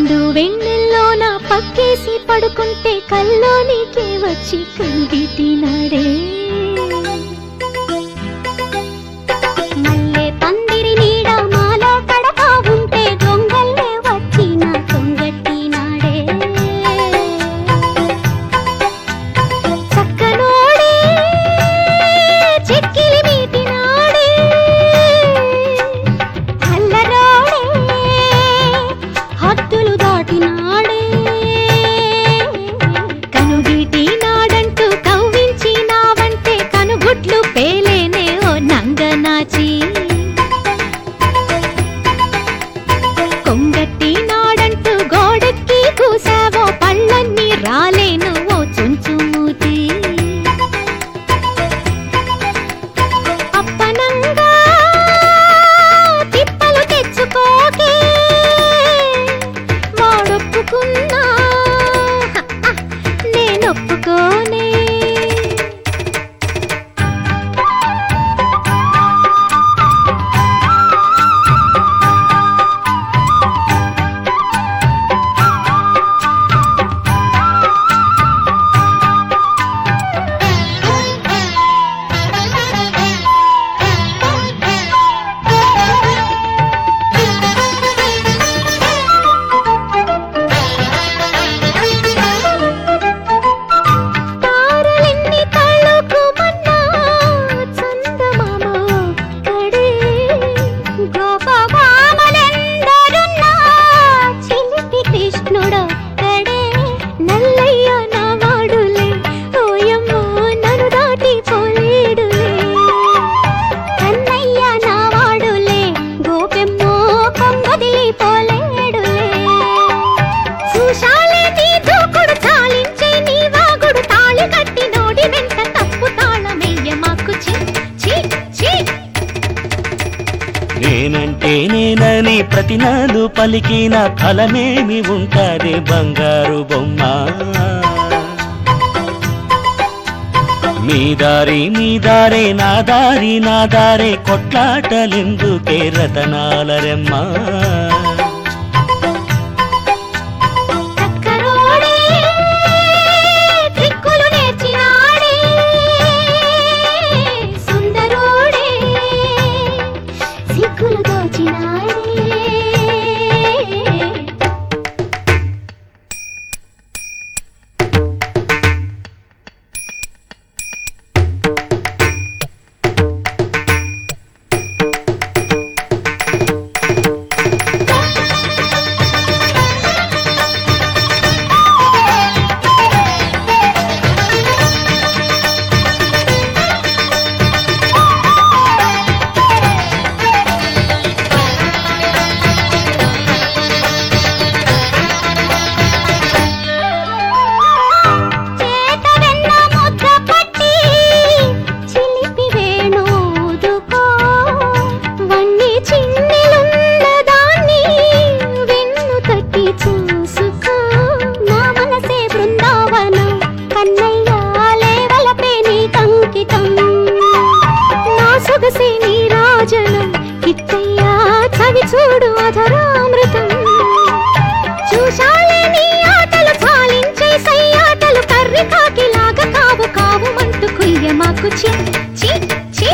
నిండు వెన్నెల్లో నా పక్కేసి పడుకుంటే కల్లోనికే వచ్చి కందిటినాడే మల్లె పందిరి నీడ మాలో కడతా ఉంటే దొంగల్లే వచ్చి నా కొంగట్టినాడే చక్కనోడే చెక్కిలి మీటినాడే అల్లరోడే హద్దులు దాటినాడే కనుగీటి నాడంటూ కవ్వించినావంటే కనుగుడ్లు పేలేనే ఓ నంగనాచి కొంగట్టి నాడంటూ గోడెక్కి కూసావో పళ్ళన్నీ రాలేను ఓ చుంచుమూతి అప్పనంగా తిప్పలు తెచ్చుకోకే వాడొప్పుకున్నా నేనొప్పుకోనే తారలెన్ని తళుకుమన్నా చందమామ ఒక్కడే. గోపభామలెందరున్నా చిలిపి కృష్ణుడొక్కడే. నల్లయ్య నా వాడులే, ఓయమ్మో నన్ను దాటి పోలేడులే. కన్నయ్య నా వాడులే, గోపెమ్మో కొంగదిలి పోలేడులే. చూశాలే నీ దూకుడు చాలించే నీ వాగుడు తాళి కట్టి నోడి వెంట తప్పు తాళమెయ్య మాకు చి చి చి నేనంటే నేనని ప్రతినాడు పలికిన ఫలమేమి ఉంటాది బంగారు బొమ్మ మీ దారి మీ దారే నా దారి నా దారే కొట్లాటలెందుకే రతనాల రెమ్మ చక్కరోడే ట్రిక్కులు నేర్చినాడే సుందరోడే సిగ్గులు దోచినాడే చేత వెన్న ముద్ద పట్టి చిలిపి వేణూదుకో వన్ని చిన్నెలున్న దాన్ని వెన్ను తట్టి చూసుకో నా మనసే బృందావనం కన్నయ్య లేవలపే నీ కంకితం నా సొగసే నీ రాజనం కిత్తయ్య చవి చూడు అధరామృతం చూశాలే నీ ఆటలు చాలించే సయ్యాటలు కర్రి కాకిలాగా కావు కావు మంటూ కుయ్య మాకు చి చి చి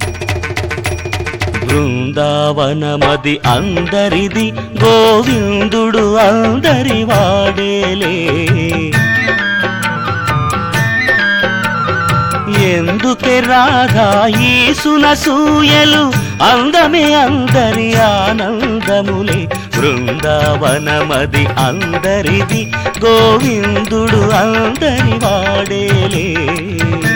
బృందావనమది అందరిది గోవిందుడు అందరి వాడేలే ఎందుకే రాధా ఈ సునసూయలు అందమే అందరి ఆనందములే బృందావనమది అందరిది గోవిందుడు అందరి వాడేలే